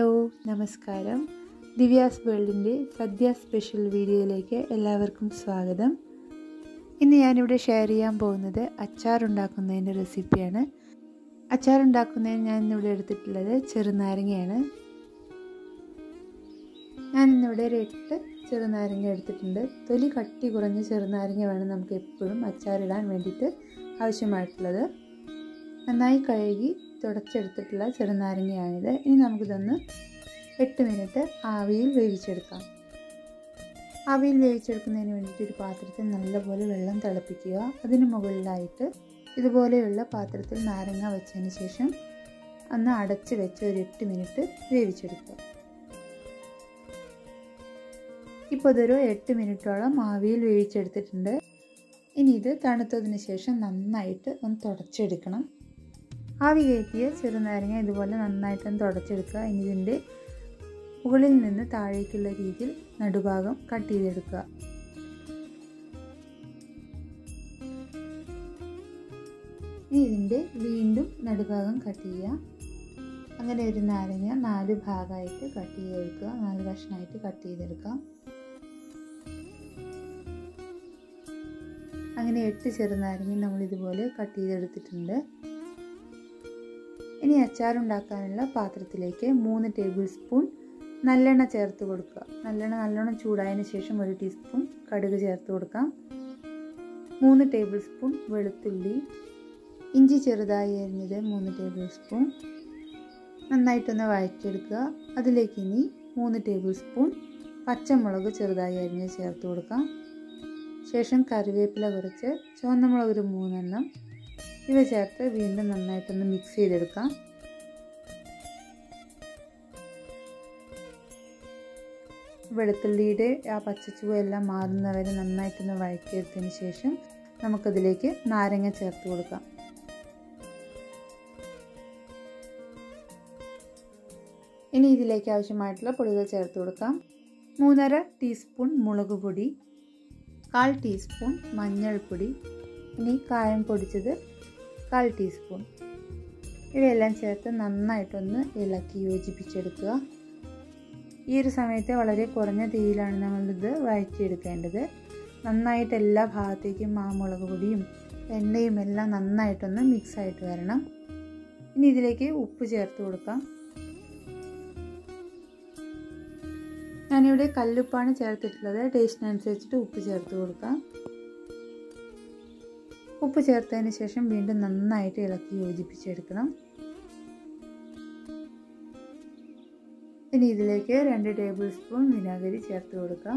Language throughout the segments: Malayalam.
ഹലോ നമസ്കാരം ദിവ്യാസ് വേൾഡിൻ്റെ സദ്യ സ്പെഷ്യൽ വീഡിയോയിലേക്ക് എല്ലാവർക്കും സ്വാഗതം ഇന്ന് ഞാനിവിടെ ഷെയർ ചെയ്യാൻ പോകുന്നത് അച്ചാർ ഉണ്ടാക്കുന്നതിൻ്റെ റെസിപ്പിയാണ് അച്ചാർ ഉണ്ടാക്കുന്നതിന് ഞാൻ ഇന്നിവിടെ എടുത്തിട്ടുള്ളത് ചെറുനാരങ്ങയാണ് ഞാൻ ഇന്നിവിടെ ഒരു എട്ട് ചെറുനാരങ്ങ എടുത്തിട്ടുണ്ട് തൊലി കട്ടി കുറഞ്ഞ ചെറുനാരങ്ങ വേണം നമുക്ക് എപ്പോഴും അച്ചാറിടാൻ വേണ്ടിയിട്ട് ആവശ്യമായിട്ടുള്ളത് നന്നായി കഴുകി തുടച്ചെടുത്തിട്ടുള്ള ചെറുനാരങ്ങയാണിത് ഇനി നമുക്കിതൊന്ന് എട്ട് മിനിറ്റ് ആവിയിൽ വേവിച്ചെടുക്കാം ആവിയിൽ വേവിച്ചെടുക്കുന്നതിന് വേണ്ടിയിട്ട് ഒരു പാത്രത്തിൽ നല്ലപോലെ വെള്ളം തിളപ്പിക്കുക അതിന് മുകളിലായിട്ട് ഇതുപോലെയുള്ള പാത്രത്തിൽ നാരങ്ങ വെച്ചതിന് ശേഷം ഒന്ന് അടച്ച് വെച്ച് ഒരു എട്ട് മിനിറ്റ് വേവിച്ചെടുക്കുക ഇപ്പോൾ ഇതൊരു എട്ട് മിനിറ്റോളം ആവിയിൽ വേവിച്ചെടുത്തിട്ടുണ്ട് ഇനി ഇത് തണുത്തതിന് ശേഷം നന്നായിട്ട് ഒന്ന് തുടച്ചെടുക്കണം ആവി കയറ്റിയ ചെറുനാരങ്ങ ഇതുപോലെ നന്നായിട്ടൊന്ന് തുടച്ചെടുക്കുക ഇനി ഇതിൻ്റെ മുകളിൽ നിന്ന് താഴേക്കുള്ള രീതിയിൽ നടുഭാഗം കട്ട് ചെയ്തെടുക്കുക ഇനി ഇതിൻ്റെ വീണ്ടും നടുഭാഗം കട്ട് ചെയ്യുക അങ്ങനെ ഒരു നാരങ്ങ നാല് ഭാഗമായിട്ട് കട്ട് ചെയ്തെടുക്കുക നാല് കഷ്ണമായിട്ട് കട്ട് ചെയ്തെടുക്കാം അങ്ങനെ എട്ട് ചെറുനാരങ്ങ നമ്മൾ ഇതുപോലെ കട്ട് ചെയ്തെടുത്തിട്ടുണ്ട് ഇനി അച്ചാറുണ്ടാക്കാനുള്ള പാത്രത്തിലേക്ക് മൂന്ന് ടേബിൾ സ്പൂൺ നല്ലെണ്ണ ചേർത്ത് കൊടുക്കുക നല്ലെണ്ണ നല്ലോണം ചൂടായതിന് ശേഷം ഒരു ടീസ്പൂൺ കടുക് ചേർത്ത് കൊടുക്കാം മൂന്ന് ടേബിൾ സ്പൂൺ വെളുത്തുള്ളി ഇഞ്ചി ചെറുതായി അരിഞ്ഞത് മൂന്ന് ടേബിൾ സ്പൂൺ നന്നായിട്ടൊന്ന് വഴറ്റിയെടുക്കുക അതിലേക്ക് ഇനി മൂന്ന് ടേബിൾ സ്പൂൺ പച്ചമുളക് ചെറുതായി അരിഞ്ഞ് ചേർത്ത് കൊടുക്കാം ശേഷം കറിവേപ്പില കുറച്ച് ചുവന്നമുളക് ഒരു മൂന്നെണ്ണം ഇവ ചേർത്ത് വീണ്ടും നന്നായിട്ടൊന്ന് മിക്സ് ചെയ്തെടുക്കാം വെളുത്തുള്ളിയുടെ ആ പച്ചച്ചുവ എല്ലാം മാറുന്നവരെ നന്നായിട്ടൊന്ന് വഴറ്റിയെടുത്തതിന് ശേഷം നമുക്കതിലേക്ക് നാരങ്ങ ചേർത്ത് കൊടുക്കാം ഇനി ഇതിലേക്ക് ആവശ്യമായിട്ടുള്ള പൊടികൾ ചേർത്ത് കൊടുക്കാം മൂന്നര ടീസ്പൂൺ മുളക് പൊടി കാൽ ടീസ്പൂൺ മഞ്ഞൾപ്പൊടി ഇനി കായം പൊടിച്ചത് കാൽ ടീസ്പൂൺ ഇവയെല്ലാം ചേർത്ത് നന്നായിട്ടൊന്ന് ഇളക്കി യോജിപ്പിച്ചെടുക്കുക ഈ ഒരു സമയത്ത് വളരെ കുറഞ്ഞ തീയിലാണ് നമ്മളിത് വഴറ്റിയെടുക്കേണ്ടത് നന്നായിട്ട് എല്ലാ ഭാഗത്തേക്കും ആ മുളക് പൊടിയും എണ്ണയും എല്ലാം നന്നായിട്ടൊന്ന് മിക്സ് ആയിട്ട് വരണം ഇനി ഇതിലേക്ക് ഉപ്പ് ചേർത്ത് കൊടുക്കാം ഞാനിവിടെ കല്ലുപ്പാണ് ചേർത്തിട്ടുള്ളത് ടേസ്റ്റിനനുസരിച്ചിട്ട് ഉപ്പ് ചേർത്ത് കൊടുക്കാം ഉപ്പ് ചേർത്തതിന് ശേഷം വീണ്ടും നന്നായിട്ട് ഇളക്കി യോജിപ്പിച്ചെടുക്കണം ഇനി ഇതിലേക്ക് രണ്ട് ടേബിൾ സ്പൂൺ വിനാഗിരി ചേർത്ത് കൊടുക്കാം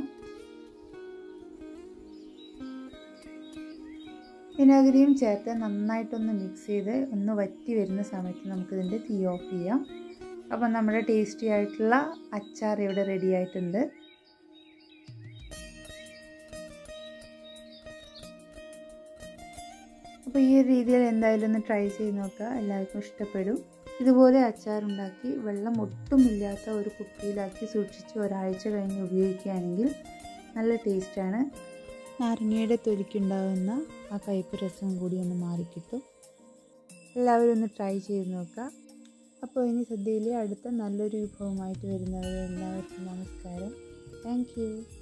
വിനാഗിരിയും ചേർത്ത് നന്നായിട്ടൊന്ന് മിക്സ് ചെയ്ത് ഒന്ന് വറ്റി വരുന്ന സമയത്ത് നമുക്കിതിൻ്റെ തീ ഓഫ് ചെയ്യാം അപ്പം നമ്മുടെ ടേസ്റ്റി ആയിട്ടുള്ള അച്ചാർ ഇവിടെ റെഡി ആയിട്ടുണ്ട് അപ്പോൾ ഈ ഒരു രീതിയിൽ എന്തായാലും ഒന്ന് ട്രൈ ചെയ്ത് നോക്കുക എല്ലാവർക്കും ഇഷ്ടപ്പെടും ഇതുപോലെ അച്ചാറുണ്ടാക്കി വെള്ളം ഒട്ടുമില്ലാത്ത ഒരു കുപ്പിയിലാക്കി സൂക്ഷിച്ച് ഒരാഴ്ച കഴിഞ്ഞ് ഉപയോഗിക്കുകയാണെങ്കിൽ നല്ല ടേസ്റ്റാണ് നാരങ്ങയുടെ തൊലിക്കുണ്ടാകുന്ന ആ കയ്പ്പ് രസം കൂടി ഒന്ന് മാറിക്കിട്ടും എല്ലാവരും ഒന്ന് ട്രൈ ചെയ്ത് നോക്കുക അപ്പോൾ ഇനി സദ്യയിലെ അടുത്ത നല്ലൊരു വിഭവമായിട്ട് വരുന്നവരെ എല്ലാവർക്കും നമസ്കാരം താങ്ക്